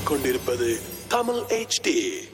கேட்டுக்கொண்டிருப்பது Tamil HD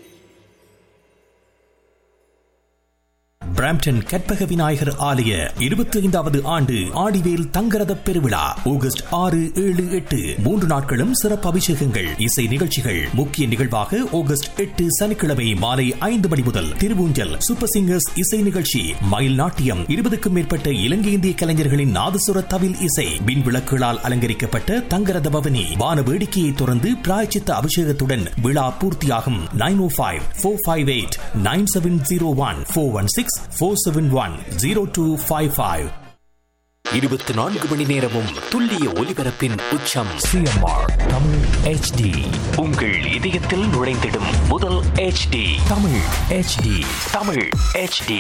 Brampton Karpaga Vinayagar ஆலய இருபத்தி ஐந்தாவது ஆண்டு ஆடிவேல் தங்கரத பெருவிழா ஆகஸ்ட் ஆறு ஏழு எட்டு மூன்று நாட்களும் சிறப்பு அபிஷேகங்கள் இசை நிகழ்ச்சிகள் முக்கிய நிகழ்வாக ஆகஸ்ட் எட்டு சனிக்கிழமை மாலை ஐந்து மணி முதல் திருவூஞ்சல் சூப்பர் சிங்கர்ஸ் இசை நிகழ்ச்சி மயில் நாட்டியம் இருபதுக்கும் மேற்பட்ட இலங்கை இந்திய கலைஞர்களின் நாதசுர தவில் இசை மின் விளக்குகளால் அலங்கரிக்கப்பட்ட தங்கரத பவனி வான வேடிக்கையை தொடர்ந்து பிராய்ச்சித்த அபிஷேகத்துடன் விழா பூர்த்தியாகும் nine O five four five eight nine seven zero one four one six four seven one zero two five five இருபத்தி நான்கு மணி நேரமும் துல்லிய ஒலிபரப்பின் உச்சம் சிஎம்ஆர் தமிழ் ஹெச்டி உங்கள் இதயத்தில் நுழைந்திடும் முதல் HD Tamil HD Tamil HD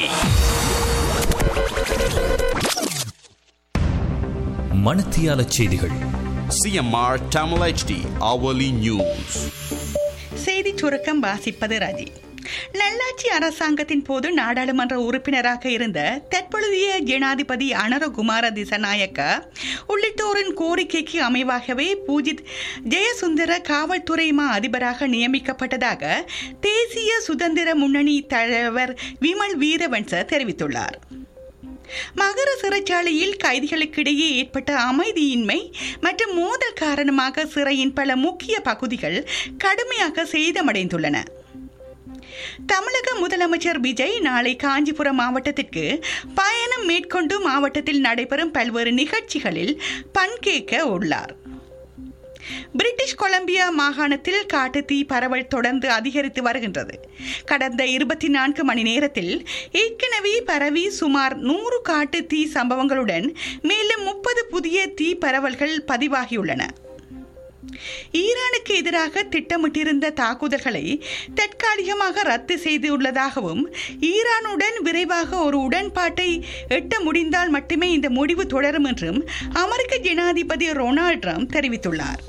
மணத்தியால செய்திகள் CMR Tamil HD hourly news. செய்தி சுருக்கம் வாசிப்பது ரஜி நல்லாட்சி அரசாங்கத்தின் போது நாடாளுமன்ற உறுப்பினராக இருந்த தற்பொழுதைய ஜனாதிபதி அனரகுமார திசநாயக்க உள்ளிட்டோரின் கோரிக்கைக்கு அமைவாகவே பூஜித் ஜெயசுந்தர காவல்துறை மா அதிபராக நியமிக்கப்பட்டதாக தேசிய சுதந்திர முன்னணி தலைவர் விமல் வீரவன்ச தெரிவித்துள்ளார் மகர சிறைச்சாலையில் கைதிகளுக்கிடையே ஏற்பட்ட அமைதியின்மை மற்றும் மோதல் காரணமாக சிறையின் பல முக்கிய பகுதிகள் கடுமையாக சேதமடைந்துள்ளன தமிழக முதலமைச்சர் விஜய் நாளை காஞ்சிபுரம் மாவட்டத்திற்கு பயணம் மேற்கொண்டு மாவட்டத்தில் நடைபெறும் பல்வேறு நிகழ்ச்சிகளில் பங்கேற்க உள்ளார் பிரிட்டிஷ் கொலம்பியா மாகாணத்தில் காட்டு தீ பரவல் தொடர்ந்து அதிகரித்து வருகின்றது கடந்த இருபத்தி நான்கு மணி நேரத்தில் ஏற்கனவே பரவி சுமார் நூறு காட்டு தீ சம்பவங்களுடன் மேலும் முப்பது புதிய தீ பரவல்கள் பதிவாகியுள்ளன ஈரானுக்கு எதிராக திட்டமிட்டிருந்த தாக்குதல்களை தற்காலிகமாக ரத்து செய்துள்ளதாகவும் ஈரானுடன் விரைவாக ஒரு உடன்பாட்டை எட்ட முடிந்தால் மட்டுமே இந்த முடிவு தொடரும் என்றும் அமெரிக்க ஜனாதிபதி ரொனால்ட் ட்ரம்ப் தெரிவித்துள்ளார்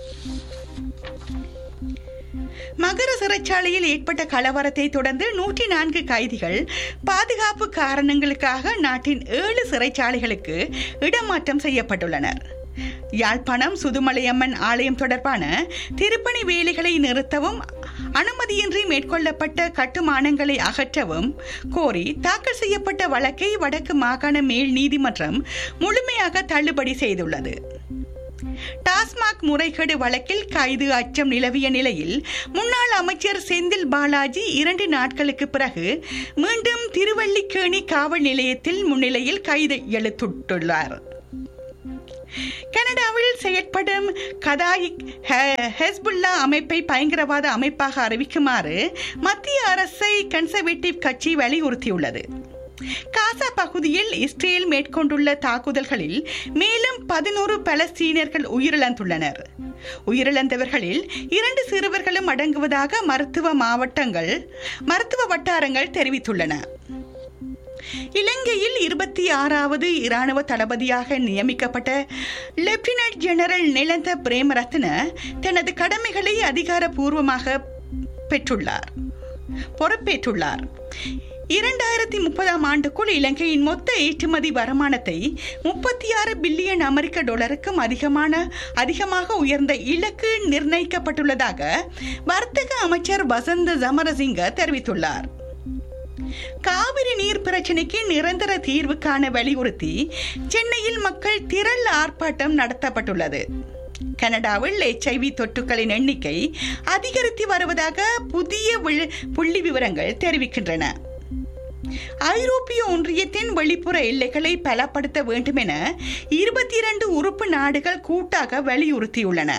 மகர சிறைச்சாலையில் ஏற்பட்ட கலவரத்தை தொடர்ந்து நூற்றி நான்கு கைதிகள் பாதுகாப்பு காரணங்களுக்காக நாட்டின் ஏழு சிறைச்சாலைகளுக்கு இடமாற்றம் செய்யப்பட்டுள்ளனர் யாழ்ப்பாணம் சுதுமலையம்மன் ஆலயம் தொடர்பான திருப்பணி வேலைகளை நிறுத்தவும் அனுமதியின்றி மேற்கொள்ளப்பட்ட கட்டுமானங்களை அகற்றவும் கோரி தாக்கல் செய்யப்பட்ட வழக்கை வடக்கு மாகாண மேல் நீதிமன்றம் முழுமையாக தள்ளுபடி செய்துள்ளது டாஸ்மாக் முறைகேடு வழக்கில் கைது அச்சம் நிலவிய நிலையில் முன்னாள் அமைச்சர் செந்தில் பாலாஜி இரண்டு நாட்களுக்கு பிறகு மீண்டும் திருவல்லிக்கேணி காவல் நிலையத்தில் முன்னிலையில் கைது எழுத்துள்ளார் கனடாவில் செயற்படும் கதாயிக் ஹெஸ்புல்லா அமைப்பை பயங்கரவாத அமைப்பாக அறிவிக்குமாறு மத்திய அரசை கன்சர்வேட்டிவ் கட்சி வலியுறுத்தியுள்ளது காசா பகுதியில் இஸ்ரேல் மேற்கொண்டுள்ள தாக்குதல்களில் மேலும் பதினோரு பலஸ்தீனர்கள் உயிரிழந்துள்ளனர் உயிரிழந்தவர்களில் இரண்டு சிறுவர்களும் அடங்குவதாக மருத்துவ மாவட்டங்கள் மருத்துவ வட்டாரங்கள் தெரிவித்துள்ளன இலங்கையில் இருபத்தி ஆறாவது இராணுவ தளபதியாக நியமிக்கப்பட்ட லெப்டினன்ட் ஜெனரல் நிலந்த பிரேமரத்ன தனது கடமைகளை அதிகாரப்பூர்வமாக பெற்றுள்ளார் பொறுப்பேற்றுள்ளார் இரண்டாயிரத்தி முப்பதாம் ஆண்டுக்குள் இலங்கையின் மொத்த ஏற்றுமதி வருமானத்தை முப்பத்தி ஆறு பில்லியன் அமெரிக்க டாலருக்கும் அதிகமான அதிகமாக உயர்ந்த இலக்கு நிர்ணயிக்கப்பட்டுள்ளதாக வர்த்தக அமைச்சர் வசந்த ஜமரசிங்க தெரிவித்துள்ளார் காவிரி நீர் பிரச்சினைக்கு நிரந்தர தீர்வு காண வலியுறுத்தி சென்னையில் மக்கள் திரள் ஆர்ப்பாட்டம் நடத்தப்பட்டுள்ளது கனடாவில் எச்ஐவி தொற்றுகளின் எண்ணிக்கை அதிகரித்து வருவதாக புதிய புள்ளி விவரங்கள் தெரிவிக்கின்றன ஐரோப்பிய ஒன்றியத்தின் வெளிப்புற எல்லைகளை பலப்படுத்த வேண்டும் என இருபத்தி இரண்டு உறுப்பு நாடுகள் கூட்டாக வலியுறுத்தியுள்ளன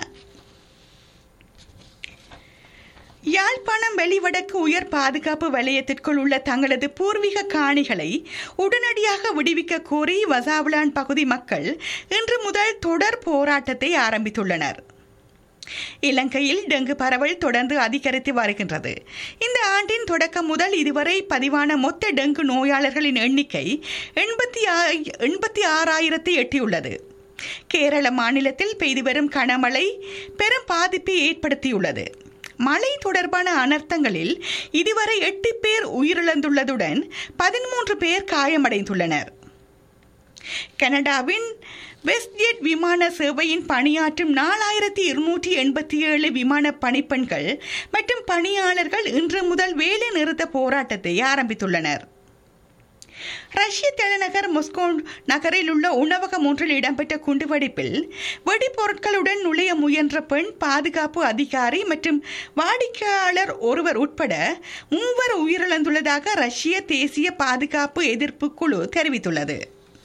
யாழ்ப்பாணம் வெளிவடக்கு உயர் பாதுகாப்பு வலயத்திற்குள் உள்ள தங்களது பூர்வீக காணிகளை உடனடியாக விடுவிக்க கோரி வசாவலான் பகுதி மக்கள் இன்று முதல் தொடர் போராட்டத்தை ஆரம்பித்துள்ளனர் இலங்கையில் டெங்கு பரவல் தொடர்ந்து அதிகரித்து வருகின்றது இந்த ஆண்டின் தொடக்கம் முதல் இதுவரை பதிவான மொத்த டெங்கு நோயாளர்களின் எண்ணிக்கை எண்பத்தி எண்பத்தி ஆறாயிரத்தை எட்டியுள்ளது கேரள மாநிலத்தில் பெய்து வரும் கனமழை பெரும் பாதிப்பை ஏற்படுத்தியுள்ளது மழை தொடர்பான அனர்த்தங்களில் இதுவரை எட்டு பேர் உயிரிழந்துள்ளதுடன் பதிமூன்று பேர் காயமடைந்துள்ளனர் கனடாவின் வெஸ்ட்ஜெட் விமான சேவையின் பணியாற்றும் நாலாயிரத்தி இருநூற்றி எண்பத்தி ஏழு விமான பணிப்பெண்கள் மற்றும் பணியாளர்கள் இன்று முதல் வேலை நிறுத்த போராட்டத்தை ஆரம்பித்துள்ளனர் ரஷ்ய தலைநகர் மொஸ்கோ நகரில் உள்ள உணவகம் ஒன்றில் இடம்பெற்ற குண்டுவெடிப்பில் வெடிப்பொருட்களுடன் நுழைய முயன்ற பெண் பாதுகாப்பு அதிகாரி மற்றும் வாடிக்கையாளர் ஒருவர் உட்பட மூவர் உயிரிழந்துள்ளதாக ரஷ்ய தேசிய பாதுகாப்பு எதிர்ப்பு குழு தெரிவித்துள்ளது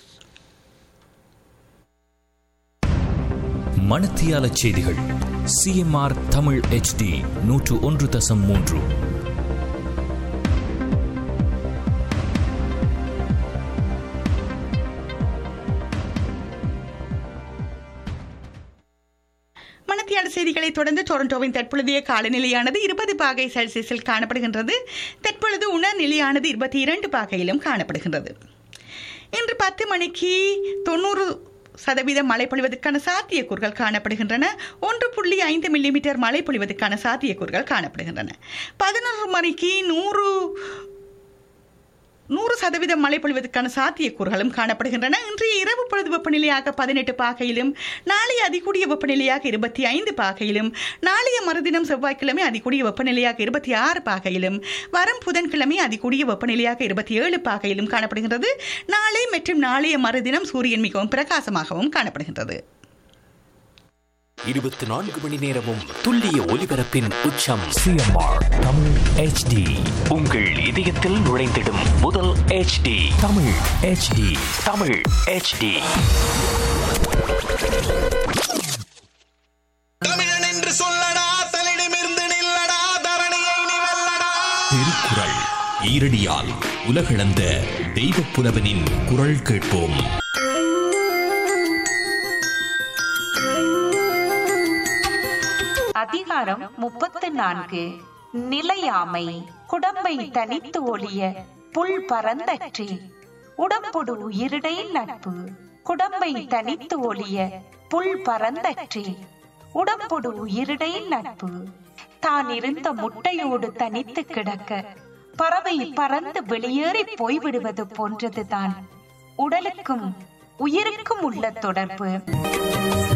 மணத்தியால செய்திகள் சிஎம்ஆர் தமிழ் ஹெச்டி நூற்று ஒன்று தசம் மூன்று மணத்தியாளர் செய்திகளை தொடர்ந்து டொரண்டோவின் தற்பொழுதைய காலநிலையானது இருபது பாகை செல்சியஸில் காணப்படுகின்றது தற்பொழுது உணர் நிலையானது இருபத்தி இரண்டு பாகையிலும் காணப்படுகின்றது இன்று பத்து மணிக்கு தொண்ணூறு சதவீதம் மழை பொழிவதற்கான சாத்தியக்கூறுகள் காணப்படுகின்றன ஒன்று புள்ளி ஐந்து மில்லிமீட்டர் மழை பொழிவதற்கான சாத்தியக்கூறுகள் காணப்படுகின்றன பதினொரு மணிக்கு நூறு நூறு சதவீதம் மழை பொழிவதற்கான சாத்தியக்கூறுகளும் காணப்படுகின்றன இன்றைய இரவு பொழுது வெப்பநிலையாக பதினெட்டு பாகையிலும் நாளைய அதிகூடிய வெப்பநிலையாக இருபத்தி ஐந்து பாகையிலும் நாளைய மறுதினம் செவ்வாய்க்கிழமை அதிகூடிய வெப்பநிலையாக இருபத்தி ஆறு பாகையிலும் வரும் புதன்கிழமை அதிகூடிய வெப்பநிலையாக இருபத்தி ஏழு பாகையிலும் காணப்படுகின்றது நாளை மற்றும் நாளைய மறுதினம் சூரியன் மிகவும் பிரகாசமாகவும் காணப்படுகின்றது இருபத்தி நான்கு மணி நேரமும் துல்லிய ஒலிபரப்பின் உச்சம் சிஎம்ஆர் தமிழ் ஹெச்டி உங்கள் இதயத்தில் நுழைந்திடும் முதல் HD Tamil HD Tamil HD தமிழன் என்று சொல்லடா தலிடமிருந்து நில்லடா தரணியை நீ வெல்லடா திருக்குறள் ஈரடியால் உலகளந்த தெய்வப் புலவனின் குரல் கேட்போம் அதிகாரம் முப்பத்து நான்கு நிலையாமை குடம்பை தனித்து ஒளிய புல் பரந்தற்றி உடம்பொடு உயிரிடை நட்பு குடம்பை தனித்து ஒளிய புல் பரந்தற்றி உடம்பொடு உயிரிடை நட்பு தான் இருந்த முட்டையோடு தனித்து கிடக்க பறவை பறந்து வெளியேறி போய்விடுவது போன்றதுதான் உடலுக்கும் உயிருக்கும் உள்ள தொடர்பு